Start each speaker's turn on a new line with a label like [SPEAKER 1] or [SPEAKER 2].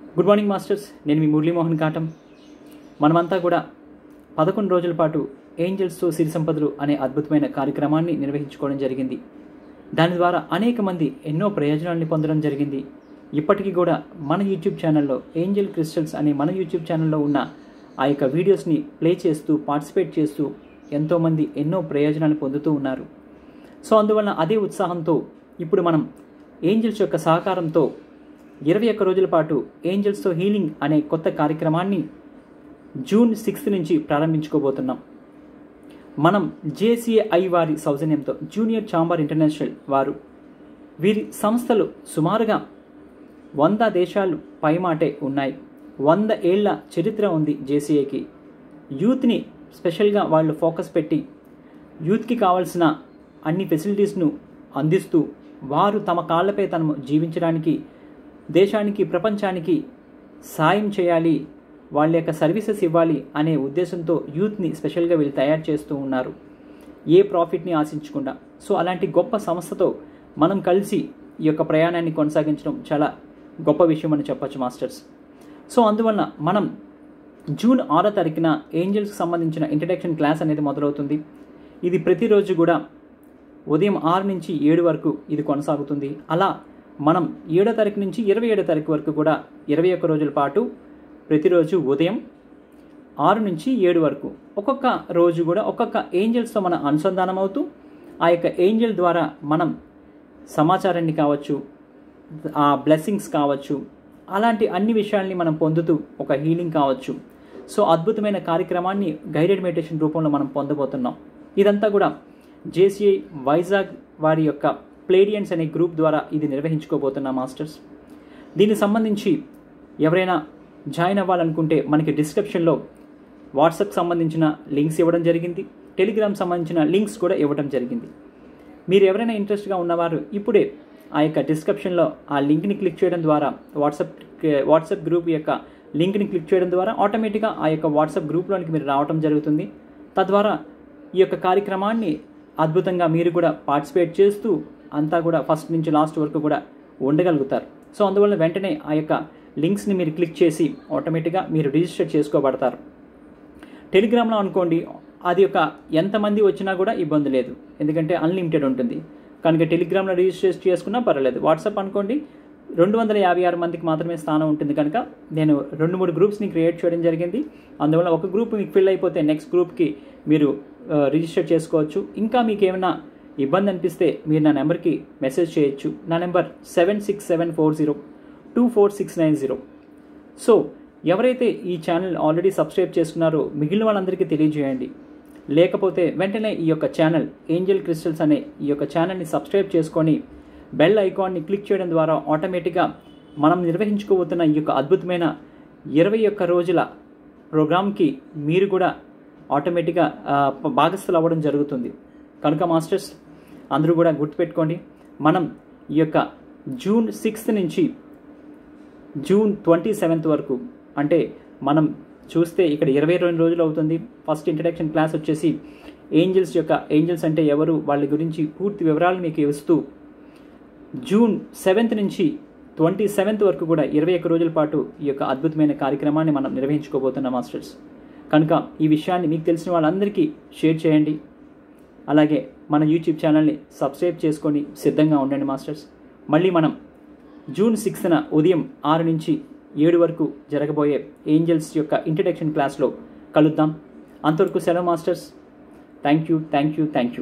[SPEAKER 1] good morning masters నేను మీ మురళీమోహన్ కాటం మనమంతా కూడా పదకొండు రోజుల పాటు ఏంజల్స్తో సిరి సంపదలు అనే అద్భుతమైన కార్యక్రమాన్ని నిర్వహించుకోవడం జరిగింది దాని ద్వారా అనేక మంది ఎన్నో ప్రయోజనాల్ని పొందడం జరిగింది ఇప్పటికీ కూడా మన యూట్యూబ్ ఛానల్లో ఏంజల్ క్రిస్టల్స్ అనే మన యూట్యూబ్ ఛానల్లో ఉన్న ఆ యొక్క వీడియోస్ని ప్లే చేస్తూ పార్టిసిపేట్ చేస్తూ ఎంతోమంది ఎన్నో ప్రయోజనాలు పొందుతూ ఉన్నారు సో అందువలన అదే ఉత్సాహంతో ఇప్పుడు మనం ఏంజల్స్ యొక్క సహకారంతో ఇరవై ఒక్క రోజుల పాటు ఏంజల్స్తో హీలింగ్ అనే కొత్త కార్యక్రమాన్ని జూన్ సిక్స్త్ నుంచి ప్రారంభించుకోబోతున్నాం మనం జేసీఐ వారి సౌజన్యంతో జూనియర్ ఛాంబర్ ఇంటర్నేషనల్ వారు వీరి సంస్థలు సుమారుగా వంద దేశాలు పైమాటే ఉన్నాయి వంద ఏళ్ల చరిత్ర ఉంది జేసీఐకి యూత్ని స్పెషల్గా వాళ్ళు ఫోకస్ పెట్టి యూత్కి కావాల్సిన అన్ని ఫెసిలిటీస్ను అందిస్తూ వారు తమ కాళ్ళపై తను జీవించడానికి దేశానికి ప్రపంచానికి సాయం చేయాలి వాళ్ళ యొక్క సర్వీసెస్ ఇవ్వాలి అనే ఉద్దేశంతో యూత్ని స్పెషల్గా వీళ్ళు తయారు చేస్తూ ఉన్నారు ఏ ప్రాఫిట్ని ఆశించకుండా సో అలాంటి గొప్ప సంస్థతో మనం కలిసి ఈ యొక్క ప్రయాణాన్ని కొనసాగించడం చాలా గొప్ప విషయం అని చెప్పొచ్చు మాస్టర్స్ సో అందువలన మనం జూన్ ఆరో తారీఖున ఏంజల్స్కి సంబంధించిన ఇంట్రడక్షన్ క్లాస్ అనేది మొదలవుతుంది ఇది ప్రతిరోజు కూడా ఉదయం ఆరు నుంచి ఏడు వరకు ఇది కొనసాగుతుంది అలా మనం ఏడో తారీఖు నుంచి ఇరవై ఏడో తారీఖు వరకు కూడా ఇరవై ఒక్క రోజుల పాటు ప్రతిరోజు ఉదయం ఆరు నుంచి ఏడు వరకు ఒక్కొక్క రోజు కూడా ఒక్కొక్క ఏంజల్స్తో మనం అనుసంధానం అవుతూ ఆ యొక్క ఏంజల్ ద్వారా మనం సమాచారాన్ని కావచ్చు ఆ బ్లెస్సింగ్స్ కావచ్చు అలాంటి అన్ని విషయాల్ని మనం పొందుతూ ఒక హీలింగ్ కావచ్చు సో అద్భుతమైన కార్యక్రమాన్ని గైడెడ్ మెడిటేషన్ రూపంలో మనం పొందబోతున్నాం ఇదంతా కూడా జేసీఐ వైజాగ్ వారి యొక్క ప్లేడియన్స్ అనే గ్రూప్ ద్వారా ఇది నిర్వహించుకోబోతున్నాం మాస్టర్స్ దీనికి సంబంధించి ఎవరైనా జాయిన్ అవ్వాలనుకుంటే మనకి డిస్క్రిప్షన్లో వాట్సాప్ సంబంధించిన లింక్స్ ఇవ్వడం జరిగింది టెలిగ్రామ్ సంబంధించిన లింక్స్ కూడా ఇవ్వడం జరిగింది మీరు ఎవరైనా ఇంట్రెస్ట్గా ఉన్నవారు ఇప్పుడే ఆ యొక్క డిస్క్రిప్షన్లో ఆ లింక్ని క్లిక్ చేయడం ద్వారా వాట్సాప్ వాట్సాప్ గ్రూప్ యొక్క లింక్ని క్లిక్ చేయడం ద్వారా ఆటోమేటిక్గా ఆ యొక్క వాట్సాప్ గ్రూప్లోనికి మీరు రావడం జరుగుతుంది తద్వారా ఈ యొక్క కార్యక్రమాన్ని అద్భుతంగా మీరు కూడా పార్టిసిపేట్ చేస్తూ అంతా కూడా ఫస్ట్ నుంచి లాస్ట్ వరకు కూడా ఉండగలుగుతారు సో అందువల్ల వెంటనే ఆ యొక్క లింక్స్ని మీరు క్లిక్ చేసి ఆటోమేటిక్గా మీరు రిజిస్టర్ చేసుకోబడతారు టెలిగ్రామ్లో అనుకోండి అది ఒక ఎంతమంది వచ్చినా కూడా ఇబ్బంది లేదు ఎందుకంటే అన్లిమిటెడ్ ఉంటుంది కనుక టెలిగ్రామ్లో రిజిస్టర్ చేసుకున్నా పర్వాలేదు వాట్సాప్ అనుకోండి రెండు వందల యాభై ఆరు మందికి మాత్రమే స్థానం ఉంటుంది కనుక నేను రెండు మూడు గ్రూప్స్ని క్రియేట్ చేయడం జరిగింది అందువల్ల ఒక గ్రూప్ మీకు ఫిల్ అయిపోతే నెక్స్ట్ గ్రూప్కి మీరు రిజిస్టర్ చేసుకోవచ్చు ఇంకా మీకు ఏమైనా ఇబ్బంది అనిపిస్తే మీరు నా నెంబర్కి మెసేజ్ చేయొచ్చు నా number seven six seven four zero two four six nine zero so ఎవరైతే ఈ ఛానల్ ఆల్రెడీ సబ్స్క్రైబ్ చేసుకున్నారో మిగిలిన వాళ్ళందరికీ తెలియజేయండి లేకపోతే వెంటనే ఈ యొక్క ఛానల్ ఏంజల్ క్రిస్టల్స్ అనే ఈ యొక్క ఛానల్ని సబ్స్క్రైబ్ చేసుకొని బెల్ ఐకాన్ని క్లిక్ చేయడం ద్వారా ఆటోమేటిక్గా మనం నిర్వహించుకోబోతున్న ఈ యొక్క అద్భుతమైన ఇరవై ఒక్క రోజుల ప్రోగ్రామ్కి మీరు కూడా ఆటోమేటిక్గా భాగస్థులు అవ్వడం జరుగుతుంది కనుక మాస్టర్స్ అందరూ కూడా గుర్తుపెట్టుకోండి మనం ఈ యొక్క జూన్ సిక్స్త్ నుంచి జూన్ ట్వంటీ సెవెంత్ వరకు అంటే మనం చూస్తే ఇక్కడ ఇరవై రెండు రోజులు అవుతుంది ఫస్ట్ ఇంట్రడక్షన్ క్లాస్ వచ్చేసి ఏంజల్స్ యొక్క ఏంజల్స్ అంటే ఎవరు వాళ్ళ గురించి పూర్తి వివరాలు మీకు ఇస్తూ జూన్ సెవెంత్ నుంచి ట్వంటీ సెవెంత్ వరకు కూడా ఇరవై ఒక్క రోజుల పాటు ఈ యొక్క అద్భుతమైన కార్యక్రమాన్ని మనం నిర్వహించుకోబోతున్నాం మాస్టర్స్ కనుక ఈ విషయాన్ని మీకు తెలిసిన వాళ్ళందరికీ షేర్ చేయండి అలాగే మన యూట్యూబ్ ఛానల్ని సబ్స్క్రైబ్ చేసుకొని సిద్ధంగా ఉండండి మాస్టర్స్ మళ్ళీ మనం జూన్ సిక్స్త్న ఉదయం ఆరు నుంచి ఏడు వరకు జరగబోయే ఏంజల్స్ యొక్క ఇంట్రడక్షన్ క్లాస్లో కలుద్దాం అంతవరకు సెలవు masters thank you thank you thank you